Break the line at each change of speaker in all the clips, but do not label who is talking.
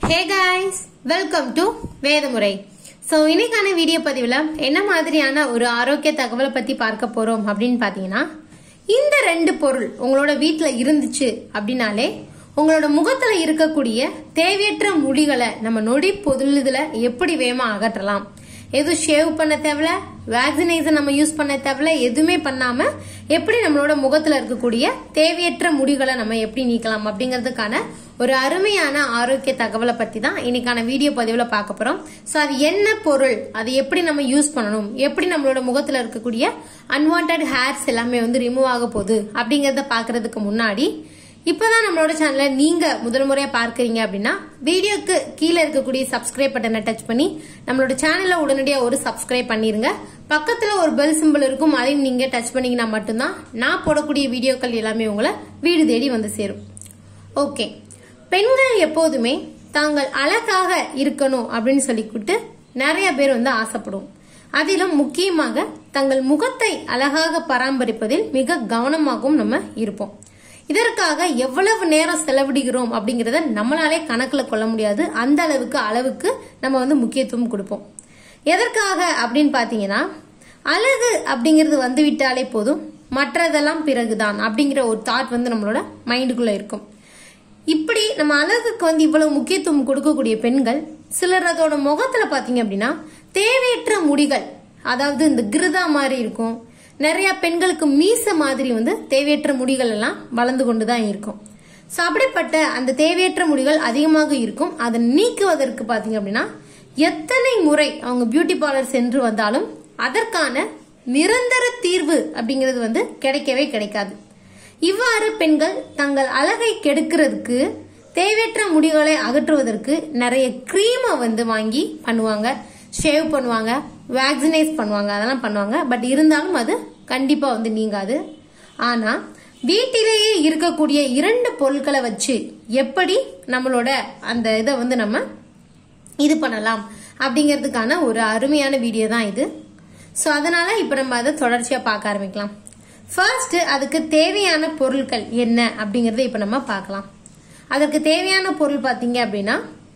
hey guys welcome to வேதமுறை so இன்னைக்கான video பதிவில் என்ன மாதிரியான ஒரு ஆரோக்கிய தகவலை பற்றி பார்க்க போகிறோம் அப்படின்னு பார்த்தீங்கன்னா இந்த ரெண்டு பொருள் உங்களோட வீட்டில் இருந்துச்சு அப்படின்னாலே உங்களோட முகத்தில் இருக்கக்கூடிய தேவையற்ற முடிகளை நம்ம நொடி பொதுளுதில் எப்படி வேகமாக அகற்றலாம் எதுவும் ஷேவ் பண்ண தேவையில்ல வேக்சினேஷன் நம்ம யூஸ் பண்ண தேவையில்ல எதுவுமே பண்ணாம எப்படி நம்மளோட முகத்துல இருக்கக்கூடிய தேவையற்ற முடிகளை நம்ம எப்படி நீக்கலாம் அப்படிங்கிறதுக்கான ஒரு அருமையான ஆரோக்கிய தகவலை பத்தி தான் இன்னைக்கான வீடியோ பதிவுல பார்க்க போறோம் ஸோ அது என்ன பொருள் அது எப்படி நம்ம யூஸ் பண்ணணும் எப்படி நம்மளோட முகத்துல இருக்கக்கூடிய அன்வான்ட் ஹேர்ஸ் எல்லாமே வந்து ரிமூவ் ஆக போகுது அப்படிங்கறத பாக்குறதுக்கு முன்னாடி இப்பதான் நம்மளோட சேனலை நீங்க முதல் முறையா பார்க்கறீங்க அப்படின்னா வீடியோக்கு கீழே இருக்கக்கூடிய சப்ஸ்கிரைப் பட்டனை டச் பண்ணி நம்மளோட சேனலை உடனடியா ஒரு சப்ஸ்கிரைப் பண்ணிருங்க பக்கத்துல ஒரு பெல் சிம்பிள் இருக்கும் அதையும் நீங்க டச் பண்ணீங்கன்னா மட்டும்தான் நான் போடக்கூடிய வீடியோக்கள் எல்லாமே உங்களை வீடு தேடி வந்து சேரும் ஓகே பெண்கள் எப்போதுமே தாங்கள் அழகாக இருக்கணும் அப்படின்னு சொல்லிக்கிட்டு நிறைய பேர் வந்து ஆசைப்படுவோம் அதிலும் முக்கியமாக தங்கள் முகத்தை அழகாக பராமரிப்பதில் மிக கவனமாகவும் நம்ம இருப்போம் இதற்காக எவ்வளவு நேரம் செலவிடுகிறோம் அப்படிங்கறத நம்மளாலே கணக்குல கொள்ள முடியாது அந்த அளவுக்கு அளவுக்கு நம்ம வந்து முக்கியத்துவம் கொடுப்போம் எதற்காக அப்படின்னு பாத்தீங்கன்னா அழகு அப்படிங்கிறது வந்து விட்டாலே போதும் மற்றதெல்லாம் பிறகுதான் அப்படிங்கிற ஒரு தாட் வந்து நம்மளோட மைண்டுக்குள்ள இருக்கும் இப்படி நம்ம அழகுக்கு வந்து இவ்வளவு முக்கியத்துவம் கொடுக்கக்கூடிய பெண்கள் சிலர் அதோட முகத்துல பாத்தீங்க அப்படின்னா தேவையற்ற முடிகள் அதாவது இந்த கிருதா மாதிரி இருக்கும் நிறைய பெண்களுக்கு மீச மாதிரி வந்து தேவையற்ற முடிகள் எல்லாம் வளர்ந்து கொண்டுதான் இருக்கும் ஸோ அப்படிப்பட்ட அந்த தேவையற்ற முடிகள் அதிகமாக இருக்கும் அதை நீக்குவதற்கு பாத்தீங்க அப்படின்னா எத்தனை முறை அவங்க பியூட்டி பார்லர் சென்று வந்தாலும் அதற்கான நிரந்தர தீர்வு அப்படிங்கிறது வந்து கிடைக்கவே கிடைக்காது இவ்வாறு பெண்கள் தங்கள் அழகை கெடுக்கிறதுக்கு தேவையற்ற முடிகளை அகற்றுவதற்கு நிறைய கிரீமை வந்து வாங்கி பண்ணுவாங்க ஷேவ் பண்ணுவாங்க வேக்சினைஸ் பண்ணுவாங்க அதெல்லாம் பண்ணுவாங்க பட் இருந்தாலும் அது கண்டிப்பா வந்து நீங்காது ஆனா வீட்டிலேயே இருக்கக்கூடிய இரண்டு பொருட்களை வச்சு எப்படி நம்மளோட அந்த இதை வந்து நம்ம இது பண்ணலாம் அப்படிங்கிறதுக்கான ஒரு அருமையான வீடியோ தான் இது ஸோ அதனால இப்போ நம்ம அதை தொடர்ச்சியாக பார்க்க ஆரம்பிக்கலாம் ஃபர்ஸ்ட் அதுக்கு தேவையான பொருட்கள் என்ன அப்படிங்கறத இப்போ நம்ம பார்க்கலாம் அதற்கு தேவையான பொருள் பார்த்தீங்க அப்படின்னா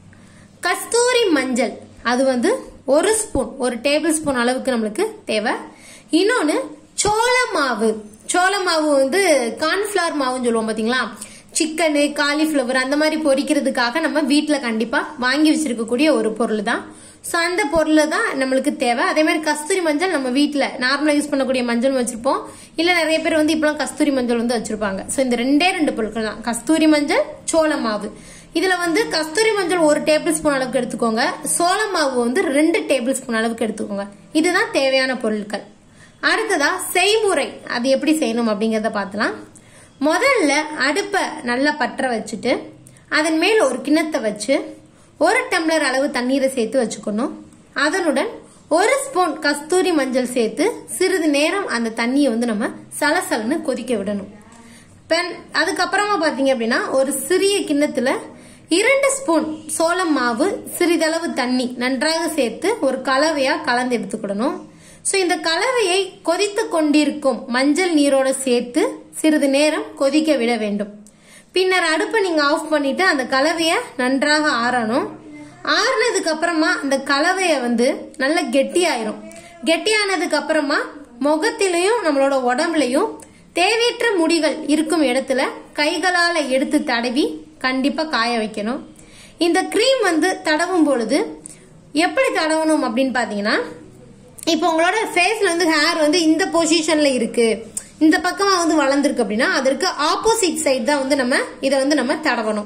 கஸ்தூரி மஞ்சள் அது வந்து ஒரு ஸ்பூன் ஒரு டேபிள் ஸ்பூன் அளவுக்கு நம்மளுக்கு தேவை இன்னொன்னு சோள மாவு சோள மாவு வந்து கார்ன்ஃபிளவர் மாவுன்னு சொல்லுவோம் பாத்தீங்களா சிக்கனு காலிஃப்ளவர் அந்த மாதிரி பொரிக்கிறதுக்காக நம்ம வீட்டில் கண்டிப்பா வாங்கி வச்சிருக்கக்கூடிய ஒரு பொருள் தான் ஸோ அந்த பொருள் தான் நம்மளுக்கு தேவை அதே மாதிரி கஸ்தூரி மஞ்சள் நம்ம வீட்டில் நார்மலாக யூஸ் பண்ணக்கூடிய மஞ்சள் வச்சிருப்போம் இல்லை நிறைய பேர் வந்து இப்பெல்லாம் கஸ்தூரி மஞ்சள் வந்து வச்சிருப்பாங்க ஸோ இந்த ரெண்டே ரெண்டு பொருட்கள் தான் கஸ்தூரி மஞ்சள் சோள மாவு இதுல வந்து கஸ்தூரி மஞ்சள் ஒரு டேபிள் ஸ்பூன் அளவுக்கு எடுத்துக்கோங்க சோள மாவு வந்து ரெண்டு டேபிள் ஸ்பூன் அளவுக்கு எடுத்துக்கோங்க இதுதான் தேவையான பொருட்கள் அடுத்ததா செய்முறை அது எப்படி செய்யணும் அப்படிங்கறத பார்த்தலாம் முதல்ல அடுப்பை நல்லா பற்ற வச்சுட்டு அதன் மேல் ஒரு கிண்ணத்தை வச்சு ஒரு டம்ளர் அளவு தண்ணீரை சேர்த்து வச்சுக்கணும் அதனுடன் ஒரு ஸ்பூன் கஸ்தூரி மஞ்சள் சேர்த்து சிறிது நேரம் அந்த தண்ணியை வந்து நம்ம சலசலன்னு கொதிக்க விடணும் பென் அதுக்கப்புறமா பாத்தீங்க அப்படின்னா ஒரு சிறிய கிண்ணத்துல இரண்டு ஸ்பூன் சோளம் மாவு சிறிதளவு தண்ணி நன்றாக சேர்த்து ஒரு கலவையா கலந்து எடுத்துக்கிடணும் ஸோ இந்த கலவையை கொதித்து கொண்டிருக்கும் மஞ்சள் நீரோட சேர்த்து சிறிது நேரம் கொதிக்க விட வேண்டும் பின்னர் அடுப்பை நீங்க ஆஃப் பண்ணிட்டு அந்த கலவையை நன்றாக ஆறணும் ஆறுனதுக்கு அப்புறமா அந்த கலவையை வந்து நல்ல கெட்டியாயிரும் கெட்டியானதுக்கு அப்புறமா முகத்திலையும் நம்மளோட உடம்புலையும் தேவையற்ற முடிகள் இருக்கும் இடத்துல கைகளால எடுத்து தடவி கண்டிப்பா காய வைக்கணும் இந்த க்ரீம் வந்து தடவும் பொழுது எப்படி தடவணும் அப்படின்னு பாத்தீங்கன்னா இப்போ உங்களோட ஃபேஸ்ல வந்து ஹேர் வந்து இந்த பொசிஷன்ல இருக்கு இந்த பக்கமா வந்து வளர்ந்துருக்கு அப்படின்னா அதற்கு ஆப்போசிட் சைடு தான் வந்து நம்ம இதை வந்து நம்ம தடவணும்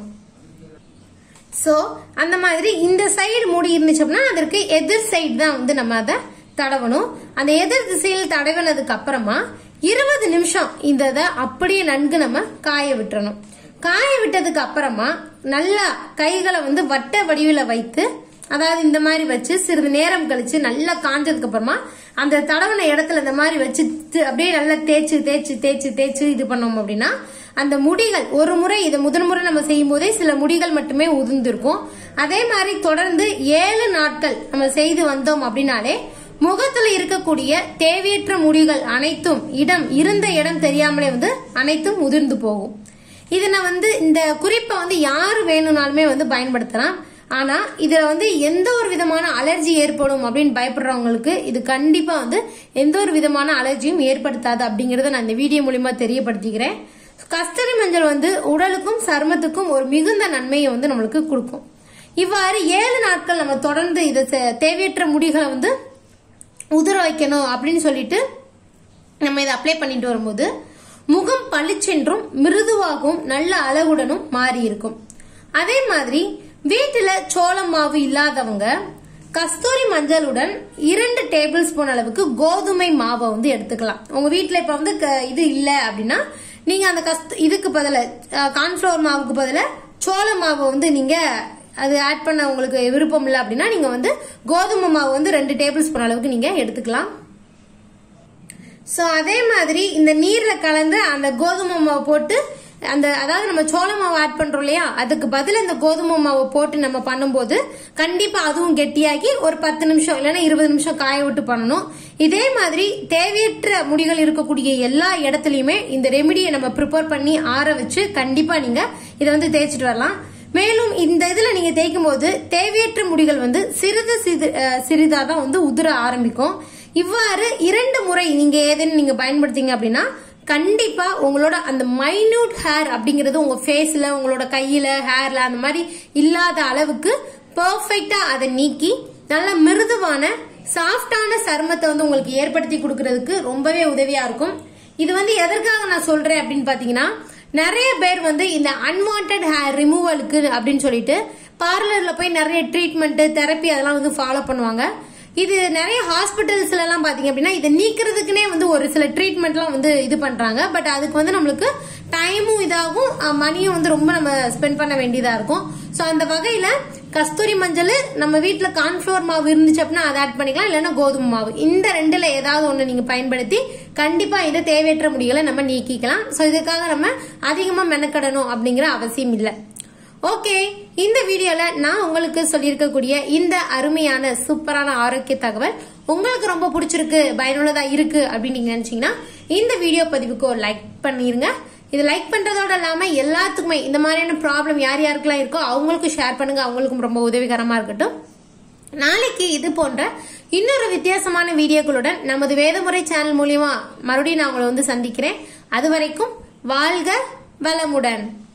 ஸோ அந்த மாதிரி இந்த சைடு முடி இருந்துச்சு அப்படின்னா அதற்கு எதிர் சைடு தான் வந்து நம்ம அதை தடவணும் அந்த எதிர் திசையில் தடவினதுக்கு அப்புறமா இருபது நிமிஷம் இந்த இதை அப்படியே நன்கு நம்ம காய விட்டுறணும் காய விட்டதுக்கு அப்புறமா நல்லா கைகளை வந்து வட்ட வடிவில் வைத்து அதாவது இந்த மாதிரி வச்சு சிறிது நேரம் கழிச்சு நல்லா காஞ்சதுக்கு அப்புறமா அந்த தடவன இடத்துல இந்த மாதிரி வச்சு தி- அப்படியே நல்லா தேய்ச்சு தேய்ச்சு தேய்ச்சு தேய்ச்சு இது பண்ணோம் அப்படின்னா அந்த முடிகள் ஒரு முறை இதை முதல் முறை நம்ம செய்யும் போதே சில முடிகள் மட்டுமே உதிர்ந்திருக்கும் அதே மாதிரி தொடர்ந்து ஏழு நாட்கள் நம்ம செய்து வந்தோம் அப்படின்னாலே முகத்துல இருக்கக்கூடிய தேவையற்ற முடிகள் அனைத்தும் இடம் இருந்த இடம் தெரியாமலே வந்து அனைத்தும் உதிர்ந்து போகும் இதை நான் வந்து இந்த குறிப்பை வந்து யாரு வேணும்னாலுமே வந்து பயன்படுத்தலாம் ஆனா இதுல வந்து எந்த ஒரு விதமான அலர்ஜி ஏற்படும் அப்படின்னு பயப்படுறவங்களுக்கு இது கண்டிப்பா வந்து எந்த ஒரு விதமான அலர்ஜியும் ஏற்படுத்தாது அப்படிங்கறத நான் இந்த வீடியோ மூலியமா தெரியப்படுத்திக்கிறேன் கஸ்தூரி மஞ்சள் வந்து உடலுக்கும் சருமத்துக்கும் ஒரு மிகுந்த நன்மையை வந்து நம்மளுக்கு கொடுக்கும் இவ்வாறு ஏழு நாட்கள் நம்ம தொடர்ந்து இதை செ- தேவையற்ற முடிகளை வந்து உதிர வைக்கணும் அப்படின்னு சொல்லிட்டு நம்ம இதை அப்ளை பண்ணிட்டு வரும்போது முகம் பளிச்சென்றும் மிருதுவாகவும் நல்ல அழகுடனும் மாறி இருக்கும் அதே மாதிரி வீட்டுல சோளம் மாவு இல்லாதவங்க கஸ்தூரி மஞ்சளுடன் இரண்டு டேபிள் ஸ்பூன் அளவுக்கு கோதுமை மாவை வந்து எடுத்துக்கலாம் உங்க வீட்டுல இப்ப வந்து க- இது இல்ல அப்படின்னா நீங்க அந்த கஸ்து இதுக்கு பதில கார்ன்ஃபிளவர் மாவுக்கு பதில சோள மாவை வந்து நீங்க அது ஆட் பண்ண உங்களுக்கு விருப்பம் இல்லை அப்படின்னா நீங்க வந்து கோதுமை மாவு வந்து ரெண்டு டேபிள் ஸ்பூன் அளவுக்கு நீங்க எடுத்துக்கலாம் சோ அதே மாதிரி இந்த நீர்ல கலந்து அந்த கோதுமை மாவு போட்டு அந்த அதாவது நம்ம சோள மாவு ஆட் பண்றோம் இல்லையா அதுக்கு பதில் இந்த கோதுமை மாவை போட்டு நம்ம பண்ணும்போது கண்டிப்பா அதுவும் கெட்டியாகி ஒரு பத்து நிமிஷம் இல்லைன்னா இருபது நிமிஷம் காய விட்டு பண்ணணும் இதே மாதிரி தேவையற்ற முடிகள் இருக்கக்கூடிய எல்லா இடத்துலயுமே இந்த ரெமிடியை நம்ம ப்ரிப்பேர் பண்ணி ஆற வச்சு கண்டிப்பா நீங்க இதை வந்து தேய்ச்சிட்டு வரலாம் மேலும் இந்த இதுல நீங்க தேய்க்கும் போது தேவையற்ற முடிகள் வந்து சிறிது சிறு சிறிதா தான் வந்து உதிர ஆரம்பிக்கும் இவ்வாறு இரண்டு முறை நீங்க ஏதேனும் நீங்க பயன்படுத்தீங்க அப்படின்னா கண்டிப்பா உங்களோட அந்த மைன்யூட் ஹேர் அப்படிங்கிறது உங்க ஃபேஸ்ல உங்களோட கையில ஹேர்ல அந்த மாதிரி இல்லாத அளவுக்கு பெர்ஃபெக்டா அதை நீக்கி நல்ல மிருதுவான சாஃப்டான சருமத்தை வந்து உங்களுக்கு ஏற்படுத்தி கொடுக்கறதுக்கு ரொம்பவே உதவியா இருக்கும் இது வந்து எதற்காக நான் சொல்றேன் அப்படின்னு பாத்தீங்கன்னா நிறைய பேர் வந்து இந்த அன்வான்ட் ஹேர் ரிமூவலுக்கு அப்படின்னு சொல்லிட்டு பார்லர்ல போய் நிறைய ட்ரீட்மெண்ட் தெரப்பி அதெல்லாம் வந்து ஃபாலோ பண்ணுவாங்க இது நிறைய ஹாஸ்பிட்டல்ஸ்ல எல்லாம் பாத்தீங்க அப்படின்னா இதை நீக்கிறதுக்குனே வந்து ஒரு சில ட்ரீட்மெண்ட்லாம் வந்து இது பண்றாங்க பட் அதுக்கு வந்து நம்மளுக்கு டைமும் இதாகும் அஹ் மணியும் வந்து ரொம்ப நம்ம ஸ்பெண்ட் பண்ண வேண்டியதா இருக்கும் சோ அந்த வகையில கஸ்தூரி மஞ்சள் நம்ம வீட்ல கார்ன்ஃபிளவர் மாவு இருந்துச்சு அப்படின்னா அதை ஆட் பண்ணிக்கலாம் இல்லைன்னா கோதுமை மாவு இந்த ரெண்டுல ஏதாவது ஒண்ணு நீங்க பயன்படுத்தி கண்டிப்பா இந்த தேவையற்ற முடிகளை நம்ம நீக்கிக்கலாம் சோ இதுக்காக நம்ம அதிகமா மெனக்கடணும் அப்படிங்கிற அவசியம் இல்லை ஓகே இந்த வீடியோல நான் உங்களுக்கு சொல்லியிருக்கக்கூடிய இந்த அருமையான சூப்பரான ஆரோக்கிய தகவல் உங்களுக்கு ரொம்ப பிடிச்சிருக்கு பயனுள்ளதா இருக்கு அப்படின்னு நீங்க நினைச்சீங்கன்னா இந்த வீடியோ பதிவுக்கு ஒரு லைக் பண்ணிருங்க இது லைக் பண்றதோட இல்லாம எல்லாத்துக்குமே இந்த மாதிரியான ப்ராப்ளம் யார் யாருக்கெல்லாம் இருக்கோ அவங்களுக்கும் ஷேர் பண்ணுங்க அவங்களுக்கும் ரொம்ப உதவிகரமா இருக்கட்டும் நாளைக்கு இது போன்ற இன்னொரு வித்தியாசமான வீடியோக்களுடன் நமது வேதமுறை சேனல் மூலியமா மறுபடியும் நான் உங்களை வந்து சந்திக்கிறேன் அது வரைக்கும் வாழ்க வளமுடன்